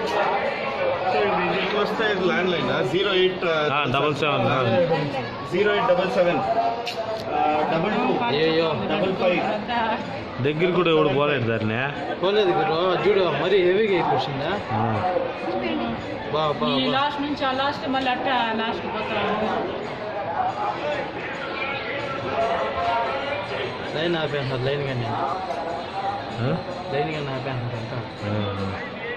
So ఇది దీనికి వస్తే landline zero eight double seven zero eight double seven double two అయ్యో double five దగ్గర కూడా ఎవడు పోలేడు దాన్ని పోలేదు గురు చూడు మరీ హెవీగా అయిపోతుందా ఆ. బా బా ఈ బా లాస్ట్ నుంచి ఆ లాస్ట్ మళ్ళీ అట్ట లాస్ట్ పోతాము లైన్ ఆపేస్తున్నారు లైన్ కానీ ఆ? లైన్ కానీ ఆపేస్తున్నారు అంతా ఆ.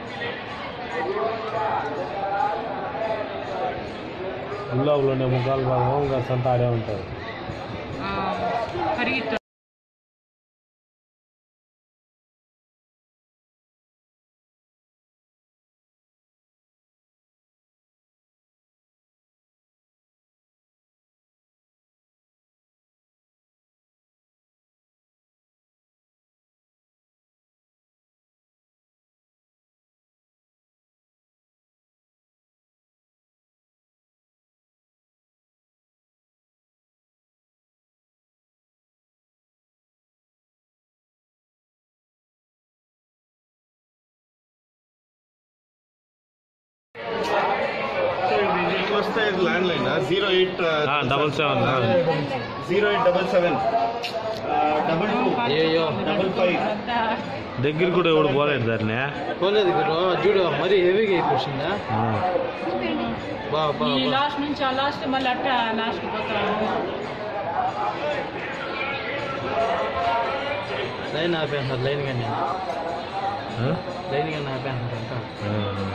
గులాబులోనే ముఖాలు భాగం ఇంకా సంత ఆడే ఉంటారు పరిగెత్త సో ఇది దీనికి వస్తే landline zero eight double seven zero eight double seven double two అయ్యో డబల్ ఫైవ్ దగ్గర కూడా ఎవడు పోలేడు దాన్ని పోలేదు గురు చూడు మరీ హెవీగా అయిపోతుందా ఆ. బా బా ఈ బా లాస్ట్ నుంచి ఆ లాస్ట్ మళ్ళీ అట్ట లాస్ట్ పోతాము లైన్ ఆపేస్తున్నారు లైన్ కానీ ఆ? లైన్ కానీ ఆపేస్తున్నారు అంతా ఆ.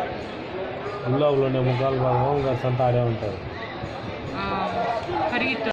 గులాబులోనే ముఖాలు భాగం ఇంకా సంత ఆడే ఉంటారు పరిగెత్త